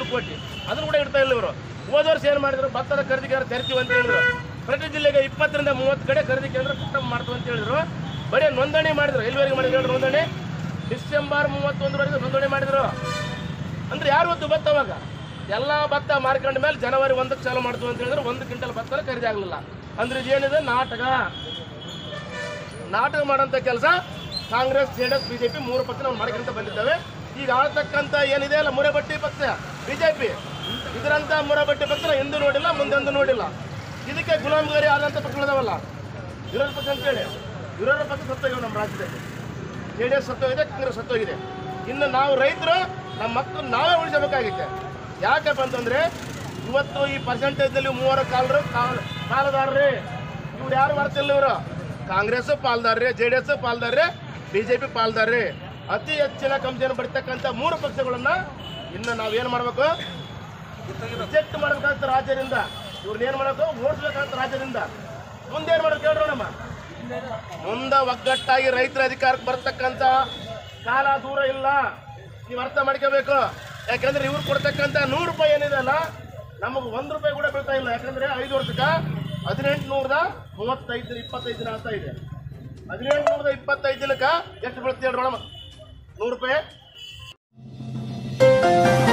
ಕೋಟಿ ಅದನ್ನು ಕೂಡ ಇಡ್ತಾ ಇಲ್ಲ ಇವರು ಹೋದ ವರ್ಷ ಏನು ಮಾಡಿದ್ರು ಭತ್ತದ ಖರೀದಿ ಕೇಂದ್ರ ತೆರಿತೀವಿ ಅಂತ ಹೇಳಿದ್ರು ಪ್ರತಿ ಜಿಲ್ಲೆಗೆ ಇಪ್ಪತ್ತರಿಂದ ಮೂವತ್ತು ಕಡೆ ಖರೀದಿ ಕೇಂದ್ರ ಪ್ರಾರಂಭ ಮಾಡ್ತೀವಿ ಅಂತ ಹೇಳಿದ್ರು ಬರೀ ನೋಂದಣಿ ಮಾಡಿದ್ರು ಎಲ್ಲಿವರೆಗೆ ಮಾಡಿದ್ರು ಹೇಳ್ರಿ ನೋಂದಣಿ ಡಿಸೆಂಬರ್ ಮೂವತ್ತೊಂದರವರೆಗೆ ನೋಂದಣಿ ಮಾಡಿದ್ರು ಅಂದ್ರೆ ಯಾರು ಹೊತ್ತು ಭತ್ತ ಅವಾಗ ಎಲ್ಲ ಭತ್ತ ಮಾರ್ಕೊಂಡ ಮೇಲೆ ಜನವರಿ ಒಂದಕ್ಕೆ ಚಾಲು ಮಾಡ್ತೀವಿ ಅಂತ ಹೇಳಿದ್ರೆ ಒಂದು ಕ್ವಿಂಟಲ್ ಭತ್ತ ಖರೀದಿ ಆಗಲಿಲ್ಲ ಅಂದ್ರೆ ಇದೇನಿದೆ ನಾಟಕ ನಾಟಕ ಮಾಡೋಂಥ ಕೆಲಸ Congress J D S BJP ಮೂರು ಪಕ್ಷ ನಾವು ಮಾಡ್ಕೊಂತ ಬಂದಿದ್ದೇವೆ ಈಗ ಆಳ್ತಕ್ಕಂಥ ಏನಿದೆ ಅಲ್ಲ ಮುರೆಬಟ್ಟಿ ಪಕ್ಷ ಬಿಜೆಪಿ ಇದರಂತ ಮುರೆಬಟ್ಟಿ ಪಕ್ಷ ನಾವು ಎಂದೂ ನೋಡಿಲ್ಲ ಮುಂದೆಂದೂ ನೋಡಿಲ್ಲ ಇದಕ್ಕೆ ಗುಲಾಮಗಾರಿ ಆದಂಥ ಪಕ್ಷಗಳಿದಾವಲ್ಲ ವಿರೋಧ ಪಕ್ಷ ಅಂತೇಳಿ ವಿರೋಧ ಪಕ್ಷ ಸತ್ತೋಗಿವೆ ನಮ್ಮ ರಾಜ್ಯದಲ್ಲಿ ಜೆ ಡಿ ಎಸ್ ಸತ್ತೋಗಿದೆ ಕಾಂಗ್ರೆಸ್ ಸತ್ತೋಗಿದೆ ಇನ್ನು ನಾವು ರೈತರು ನಮ್ಮ ಮಕ್ಕಳು ನಾವೇ ಉಳಿಸಬೇಕಾಗಿತ್ತೆ ಯಾಕಪ್ಪ ಅಂತಂದ್ರೆ ಇವತ್ತು ಈ ಪರ್ಸೆಂಟೇಜ್ನಲ್ಲಿ ಮೂವರ ಕಾಲರು ಪಾಲುದಾರರೇ ಇವ್ರು ಯಾರು ಮಾಡ್ತಿಲ್ಲ ಇವರು ಕಾಂಗ್ರೆಸ್ ಪಾಲ್ದಾರ್ರಿ ಜೆ ಡಿ ಎಸ್ ಪಾಲ್ದಾರ್ರಿ ಬಿಜೆಪಿ ಪಾಲ್ದಾರ್ರಿ ಅತಿ ಹೆಚ್ಚಿನ ಕಮಿಷನ್ ಬರ್ತಕ್ಕಂಥ ಮೂರು ಪಕ್ಷಗಳನ್ನ ಇನ್ನು ನಾವೇನು ಮಾಡ್ಬೇಕು ರಿಜೆಕ್ಟ್ ಮಾಡ್ಬೇಕಾಗ್ತದೆ ರಾಜ್ಯದಿಂದ ಇವ್ರನ್ನ ಏನ್ ಮಾಡಬೇಕು ಓಡಿಸ್ಬೇಕಾಗ್ತದೆ ರಾಜ್ಯದಿಂದ ಮುಂದೆ ಏನ್ ಮಾಡ್ಬೇಕು ಹೇಳ್ರಿ ನಮ್ಮ ಮುಂದೆ ಒಗ್ಗಟ್ಟಾಗಿ ರೈತರ ಅಧಿಕಾರಕ್ಕೆ ಬರ್ತಕ್ಕಂಥ ಕಾಲ ದೂರ ಇಲ್ಲ ನೀವು ಅರ್ಥ ಮಾಡ್ಕೋಬೇಕು ಯಾಕಂದ್ರೆ ಇವ್ರು ಕೊಡ್ತಕ್ಕಂಥ ನೂರು ರೂಪಾಯಿ ಏನಿದೆ ಅಲ್ಲ ನಮಗೆ ಒಂದು ರೂಪಾಯಿ ಕೂಡ ಬೀಳ್ತಾ ಇಲ್ಲ ಯಾಕಂದ್ರೆ ಐದು ವರ್ಷಕ್ಕೆ ಹದಿನೆಂಟು ನೂರದ ಮೂವತ್ತೈದು ಇಪ್ಪತ್ತೈದು ದಿನ ಆಗ್ತಾ ಇದೆ ಹದಿನೆಂಟು ನೂರದ ಇಪ್ಪತ್ತೈದು ದಿನಕ್ಕೆ ಎಷ್ಟು ಬೀಳುತ್ತೆ ಹೇಳ್ರಿ ನೋಡಮ್ಮ ನೂರು ರೂಪಾಯಿ